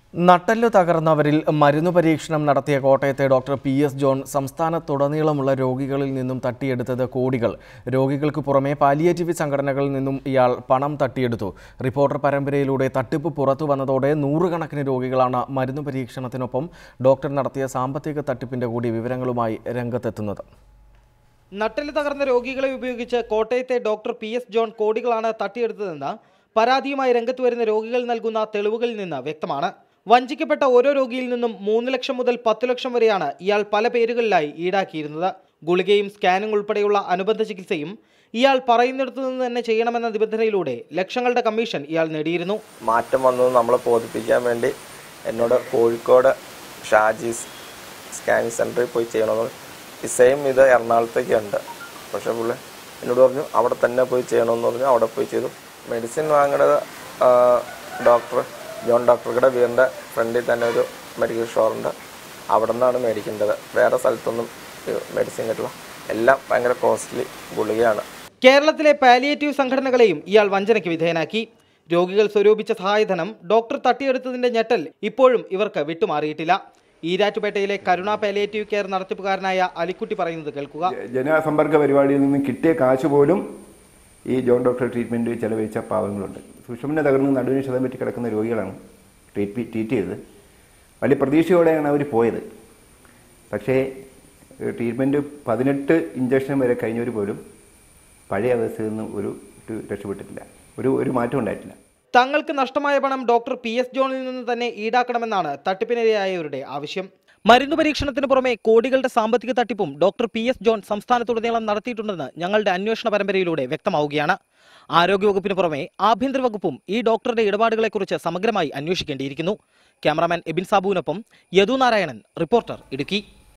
നട്ടെല്ല് തകർന്നവരിൽ മരുന്ന് പരീക്ഷണം നടത്തിയ കോട്ടയത്തെ ഡോക്ടർ പി എസ് ജോൺ സംസ്ഥാനത്തുടനീളമുള്ള രോഗികളിൽ നിന്നും തട്ടിയെടുത്തത് കോടികൾ രോഗികൾക്ക് പുറമെ പാലിയേറ്റീവ് സംഘടനകളിൽ നിന്നും ഇയാൾ പണം തട്ടിയെടുത്തു റിപ്പോർട്ടർ പരമ്പരയിലൂടെ തട്ടിപ്പ് പുറത്തു വന്നതോടെ നൂറുകണക്കിന് രോഗികളാണ് മരുന്ന് പരീക്ഷണത്തിനൊപ്പം ഡോക്ടർ നടത്തിയ സാമ്പത്തിക തട്ടിപ്പിന്റെ കൂടി വിവരങ്ങളുമായി രംഗത്തെത്തുന്നത് നട്ടെല്ല് തകർന്ന രോഗികളെ ഉപയോഗിച്ച് കോട്ടയത്തെ ഡോക്ടർ പി എസ് ജോൺ കോടികളാണ് തട്ടിയെടുത്തതെന്ന് പരാതിയുമായി രംഗത്ത് വരുന്ന രോഗികൾ നൽകുന്ന തെളിവുകളിൽ നിന്ന് വ്യക്തമാണ് വഞ്ചിക്കപ്പെട്ട ഓരോ രോഗിയിൽ നിന്നും മൂന്ന് ലക്ഷം മുതൽ പത്ത് ലക്ഷം വരെയാണ് ഇയാൾ പല പേരുകളിലായി ഈടാക്കിയിരുന്നത് ഗുളികയും സ്കാനിംഗ് ഉൾപ്പെടെയുള്ള അനുബന്ധ ചികിത്സയും ഇയാൾ പറയുന്നിടത്തു നിന്ന് തന്നെ ചെയ്യണമെന്ന നിബന്ധനയിലൂടെ ലക്ഷങ്ങളുടെ കമ്മീഷൻ ഇയാൾ നേടിയിരുന്നു മാറ്റം വന്നത് നമ്മളെ ബോധിപ്പിക്കാൻ വേണ്ടി എന്നോട് കോഴിക്കോട് ഷാജീസ് സ്കാനിങ് സെൻറ്ററിൽ പോയി ചെയ്യണമെന്ന് ഈ സെയിം ഇത് എറണാകുളത്തേക്ക് ഉണ്ട് പക്ഷേ പുള്ളി എന്നോട് പറഞ്ഞു അവിടെ തന്നെ പോയി ചെയ്യണമെന്ന് പറഞ്ഞു അവിടെ പോയി ചെയ്തു മെഡിസിൻ വാങ്ങണത് ഡോക്ടർ ജോൺ ഡോക്ടറുടെ വീടിൻ്റെ ഫ്രണ്ടിൽ തന്നെ ഒരു മെഡിക്കൽ സ്റ്റോറുണ്ട് അവിടെ നിന്നാണ് മേടിക്കേണ്ടത് വേറെ സ്ഥലത്തൊന്നും മെഡിസിൻ കിട്ടില്ല എല്ലാം ഭയങ്കര കോസ്റ്റ്ലി ഗുളികയാണ് കേരളത്തിലെ പാലിയേറ്റീവ് സംഘടനകളെയും ഇയാൾ വഞ്ചനയ്ക്ക് വിധേയനാക്കി രോഗികൾ സ്വരൂപിച്ച സഹായധനം ഡോക്ടർ തട്ടിയെടുത്തതിന്റെ ഞെട്ടൽ ഇപ്പോഴും ഇവർക്ക് വിട്ടുമാറിയിട്ടില്ല ഈരാറ്റുപേട്ടയിലെ കരുണ പാലിയേറ്റീവ് കെയർ നടത്തിപ്പുകാരനായ അലിക്കുട്ടി പറയുന്നത് കേൾക്കുക ജനസമ്പർക്ക പരിപാടിയിൽ നിന്ന് കിട്ടിയ കാശ് പോലും ഈ ജോൺ ഡോക്ടർ ട്രീറ്റ്മെൻറ്റ് ചെലവഴിച്ച പാവങ്ങളുണ്ട് സുഷമനെ തകർന്ന് നടുവിന് ക്ഷതം പറ്റി കിടക്കുന്ന രോഗികളാണ് ട്രീറ്റ് ട്രീറ്റ് ചെയ്തത് വലിയ പ്രതീക്ഷയോടെയാണ് അവർ പോയത് പക്ഷേ ട്രീറ്റ്മെൻറ്റ് പതിനെട്ട് ഇഞ്ചക്ഷൻ വരെ കഴിഞ്ഞവർ പോലും പഴയ അവസ്ഥയിൽ നിന്ന് ഒരു ഒരു രക്ഷപ്പെട്ടിട്ടില്ല ഒരു ഒരു മാറ്റം ഉണ്ടായിട്ടില്ല തങ്ങൾക്ക് നഷ്ടമായ പണം ഡോക്ടർ പി എസ് ജോണിൽ നിന്ന് തന്നെ ഈടാക്കണമെന്നാണ് തട്ടിപ്പിനിരയായവരുടെ ആവശ്യം മരുന്ന് പരീക്ഷണത്തിന് പുറമെ കോടികളുടെ സാമ്പത്തിക തട്ടിപ്പും ഡോക്ടർ പി എസ് ജോൺ സംസ്ഥാനത്തുടനീളം നടത്തിയിട്ടുണ്ടെന്ന് ഞങ്ങളുടെ അന്വേഷണ പരമ്പരയിലൂടെ വ്യക്തമാവുകയാണ് ആരോഗ്യവകുപ്പിന് പുറമെ ആഭ്യന്തര വകുപ്പും ഈ ഡോക്ടറുടെ ഇടപാടുകളെക്കുറിച്ച് സമഗ്രമായി അന്വേഷിക്കേണ്ടിയിരിക്കുന്നു ക്യാമറാമാൻ എബിൻ സാബുവിനൊപ്പം യദു നാരായണൻ റിപ്പോർട്ടർ ഇടുക്കി